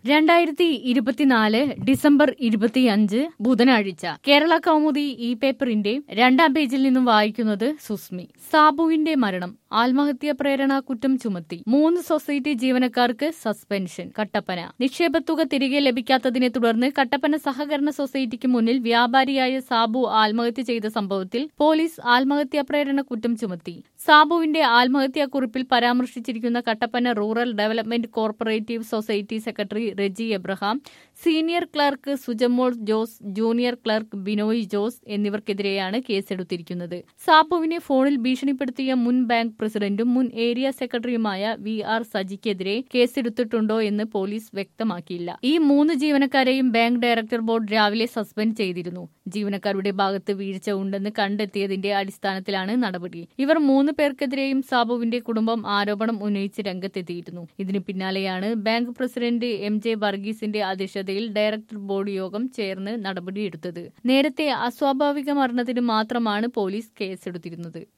രണ്ടായിരത്തി ഇരുപത്തിനാല് ഡിസംബർ ഇരുപത്തിയഞ്ച് ബുധനാഴ്ച കേരള കൗമുദി ഈ പേപ്പറിന്റെ രണ്ടാം പേജിൽ നിന്നും വായിക്കുന്നത് സുസ്മി സാബുവിന്റെ മരണം ആത്മഹത്യ പ്രേരണ കുറ്റം ചുമത്തി മൂന്ന് സൊസൈറ്റി ജീവനക്കാർക്ക് സസ്പെൻഷൻ കട്ടപ്പന നിക്ഷേപത്തുക തിരികെ ലഭിക്കാത്തതിനെ തുടർന്ന് കട്ടപ്പന സഹകരണ സൊസൈറ്റിക്ക് മുന്നിൽ വ്യാപാരിയായ സാബു ആത്മഹത്യ ചെയ്ത സംഭവത്തിൽ പോലീസ് ആത്മഹത്യാ പ്രേരണ കുറ്റം ചുമത്തി സാബുവിന്റെ ആത്മഹത്യാക്കുറിപ്പിൽ പരാമർശിച്ചിരിക്കുന്ന Kattappana rural development corporative society secretary Reji Abraham senior clerk Sujamol Jose junior clerk Binoy Jose എന്നിവർക്കെതിരെയാണ് കേസെടുത്തിരിക്കുന്നത് സാബുവിനെ ഫോണിൽ ഭീഷണിപ്പെടുത്തിയ മുൻ ബാങ്ക് പ്രസിഡന്റും മുൻ ഏരിയ സെക്രട്ടറിയുമായ വി ആർ സജിക്കെതിരെ കേസെടുത്തിട്ടുണ്ടോ എന്ന് പോലീസ് വ്യക്തമാക്കിയില്ല ഈ മൂന്ന് ജീവനക്കാരെയും ബാങ്ക് ഡയറക്ടർ ബോർഡ് രാവിലെ സസ്പെൻഡ് ചെയ്തിരുന്നു ജീവനക്കാരുടെ ഭാഗത്ത് വീഴ്ച ഉണ്ടെന്ന് കണ്ടെത്തിയതിന്റെ അടിസ്ഥാനത്തിലാണ് നടപടി ഇവർ മൂന്ന് പേർക്കെതിരെയും സാബുവിന്റെ കുടുംബം ആരോപണം ഉന്നയിച്ച് രംഗത്തെത്തിയിരുന്നു ഇതിന് പിന്നാലെയാണ് ബാങ്ക് പ്രസിഡന്റ് എം ജെ വർഗീസിന്റെ അധ്യക്ഷതയിൽ ഡയറക്ടർ ബോർഡ് യോഗം ചേർന്ന് നടപടിയെടുത്തത് നേരത്തെ അസ്വാഭാവിക മരണത്തിന് മാത്രമാണ് പോലീസ് കേസെടുത്തിരുന്നത്